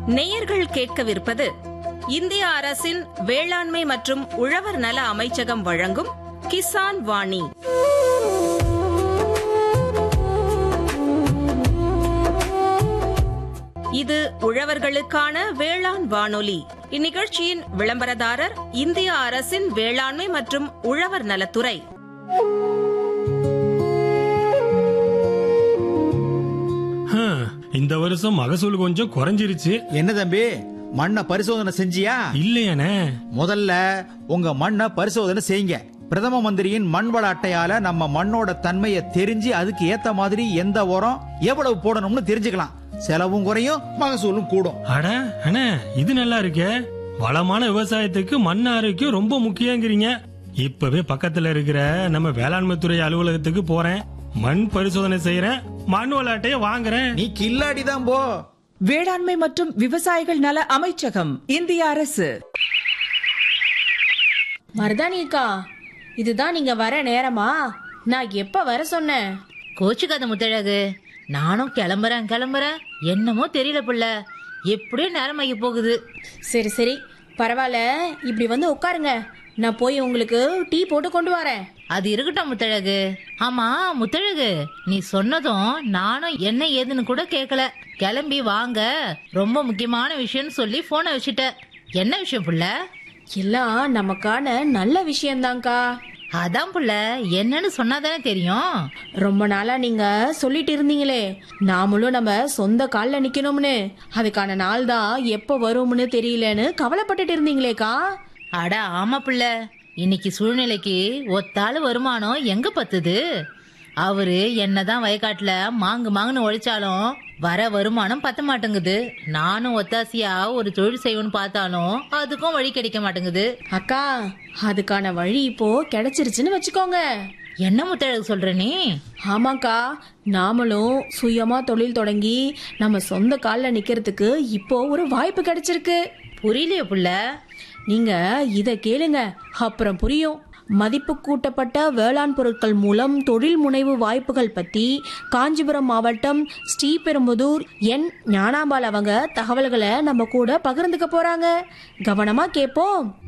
நேயர்கள் கேட்கவிருப்பது இந்திய அரசின் வேளாண்மை மற்றும் உழவர் நல அமைச்சகம் வழங்கும் கிசான் வாணி இது உழவர்களுக்கான வேளாண் வானொலி இந்நிகழ்ச்சியின் விளம்பரதாரர் இந்திய அரசின் வேளாண்மை மற்றும் உழவர் நலத்துறை ஹம், இந்த வருஷம் மகசூல் கொஞ்சம் குறைஞ்சிருச்சு என்ன தம்பி மண்ணை பரிசோதனை செஞ்சியா இல்லையானே முதல்ல உங்க மண்ணை பரிசோதனை செய்யுங்க பிரதம மந்திரியின் மண் வள அட்டையால நம்ம மண்ணோட தன்மையை தெரிஞ்சு அதுக்கு ஏத்த மாதிரி எந்த உரம் எவ்வளவு போடணும்னு தெரிஞ்சுக்கலாம் செலவும் குறையும் மகசூலும் கூடும் அட அண்ணே இது நல்லா இருக்கே வளமான விவசாயத்துக்கு மண் ஆரோக்கியம் ரொம்ப முக்கியங்கிறீங்க இப்பவே பக்கத்துல இருக்கிற நம்ம வேளாண்மை துறை அலுவலகத்துக்கு போறேன் மண் பரிசோதனை செய்யறேன் மண் விளையாட்டைய வாங்குறேன் நீ கில்லாடி தான் போ வேளாண்மை மற்றும் விவசாயிகள் நல அமைச்சகம் இந்திய அரசு மருதானிக்கா இதுதான் நீங்க வர நேரமா நான் எப்ப வர சொன்னேன் கோச்சுக்காத முத்தழகு நானும் கிளம்புறேன் கிளம்புறேன் என்னமோ தெரியல புள்ள எப்படியும் நேரமாகி போகுது சரி சரி பரவாயில்ல இப்படி வந்து உட்காருங்க நான் போய் உங்களுக்கு டீ போட்டு கொண்டு வரேன் அது இருக்கட்டும் முத்தழகு ஆமா முத்தழகு நீ சொன்னதும் நானும் என்ன ஏதுன்னு கூட கேட்கல கிளம்பி வாங்க ரொம்ப முக்கியமான விஷயம்னு சொல்லி போனை வச்சுட்ட என்ன விஷயம் புள்ள எல்லாம் நமக்கான நல்ல விஷயம்தான்க்கா அதான் புள்ள என்னன்னு சொன்னாதானே தெரியும் ரொம்ப நாளா நீங்க சொல்லிட்டு இருந்தீங்களே நாமளும் நம்ம சொந்த கால்ல நிக்கணும்னு அதுக்கான நாள் தான் எப்ப வரும்னு தெரியலன்னு கவலைப்பட்டுட்டு இருந்தீங்களேக்கா அட ஆமா புள்ள இன்னைக்கு சூழ்நிலைக்கு ஒத்தாள் வருமானம் எங்க பத்துது அவரு என்னதான் வயக்காட்டுல மாங்கு மாங்குன்னு உழைச்சாலும் வர வருமானம் பத்த மாட்டேங்குது நானும் ஒத்தாசியா ஒரு தொழில் செய்வேன்னு பார்த்தாலும் அதுக்கும் வழி கிடைக்க மாட்டேங்குது அக்கா அதுக்கான வழி இப்போ கிடைச்சிருச்சுன்னு வச்சுக்கோங்க என்ன முத்தழகு சொல்ற நீ ஆமாக்கா நாமளும் சுயமா தொழில் தொடங்கி நம்ம சொந்த கால்ல நிக்கிறதுக்கு இப்போ ஒரு வாய்ப்பு கிடைச்சிருக்கு புரியலையே புள்ள நீங்க இத கேளுங்க அப்புறம் புரியும் மதிப்பு கூட்டப்பட்ட வேளாண் பொருட்கள் மூலம் தொழில் முனைவு வாய்ப்புகள் பத்தி காஞ்சிபுரம் மாவட்டம் ஸ்ரீபெரும்புதூர் என் ஞானாம்பாள் அவங்க தகவல்களை நம்ம கூட பகிர்ந்துக்க போறாங்க கவனமா கேட்போம்